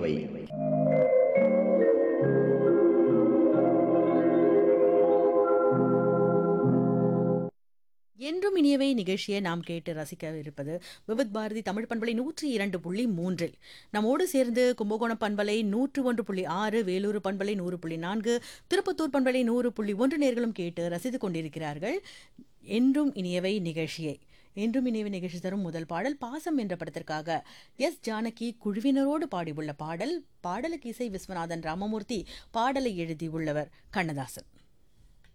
இனியவை என்றும் இனியவை நிகழ்ச்சியை நாம் கேட்டு ரசிக்க இருப்பது விவித் பாரதி தமிழ் பண்பலை நூற்றி இரண்டு புள்ளி மூன்றில் நம்மோடு சேர்ந்து கும்பகோணம் பண்பலை நூற்று ஒன்று புள்ளி ஆறு வேலூர் பண்பலை நூறு புள்ளி நான்கு திருப்பத்தூர் பண்பலை நூறு புள்ளி ஒன்று நேர்களும் கேட்டு ரசித்துக் கொண்டிருக்கிறார்கள் என்றும் இனியவை நிகழ்ச்சியை என்றும் இனியவை நிகழ்ச்சி தரும் முதல் பாடல் பாசம் என்ற படத்திற்காக எஸ் ஜானகி குழுவினரோடு பாடியுள்ள பாடல் பாடலுக்கு இசை விஸ்வநாதன் ராமமூர்த்தி பாடலை எழுதியுள்ளவர் கண்ணதாசன்